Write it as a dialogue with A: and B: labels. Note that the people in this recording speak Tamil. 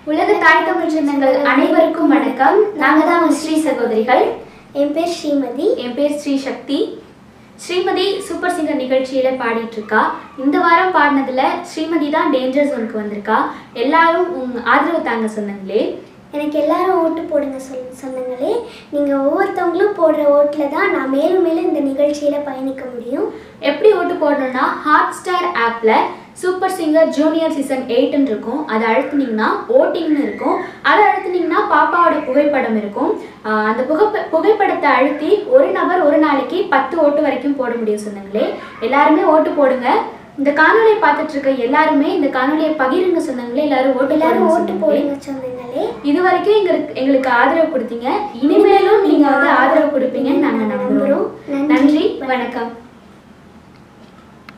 A: உலக தாய் தமிழ் சொந்தங்கள் அனைவருக்கும் வணக்கம் நாங்க தான் உங்க ஸ்ரீ சகோதரிகள்
B: என் பேர் ஸ்ரீமதி
A: என் பேர் ஸ்ரீ சக்தி ஸ்ரீமதி சூப்பர் சிங்கர் நிகழ்ச்சியில பாடிட்டு இருக்கா இந்த வாரம் பாடினதுல ஸ்ரீமதி தான் டேஞ்சர் ஜோனுக்கு வந்திருக்கா எல்லாரும் உங்க ஆதரவு தாங்க சொந்தங்களே
B: எனக்கு எல்லாரும் ஓட்டு போடுங்க சொல் சொந்தங்களே நீங்கள் ஒவ்வொருத்தவங்களும் போடுற ஓட்டில் தான் நான் மேலும் மேலும் இந்த நிகழ்ச்சியில் பயணிக்க முடியும்
A: எப்படி ஓட்டு போடணும்னா ஹாட் ஸ்டார் ஆப்பில் சூப்பர் சிங்கர் ஜூனியர் சீசன் எயிட்னு இருக்கும் அதை அழுத்துனீங்கன்னா ஓட்டிங்னு இருக்கும் அதை அழுத்துனீங்கன்னா பாப்பாவோட புகைப்படம் இருக்கும் ஆஹ் அந்த புகை புகைப்படத்தை அழுத்தி ஒரு நபர் ஒரு நாளைக்கு பத்து ஓட்டு வரைக்கும் போட முடியும் சொந்தங்களே எல்லாருமே ஓட்டு போடுங்க இந்த காணொலியை பார்த்துட்டு இருக்க எல்லாருமே இந்த காணொலியை பகிருங்க சொந்தங்களே எல்லாரும் ஓட்டு
B: எல்லாரும்
A: போடுங்க
B: ஓட்டு
A: சொந்தங்களே.
B: போடுங்க சொந்தங்களே
A: இது வரைக்கும் எங்களுக்கு எங்களுக்கு ஆதரவு கொடுத்தீங்க இனிமேலும் நீங்க வந்து ஆதரவு கொடுப்பீங்கன்னு நாங்க நம்புறோம்
B: நன்றி.
A: நன்றி வணக்கம்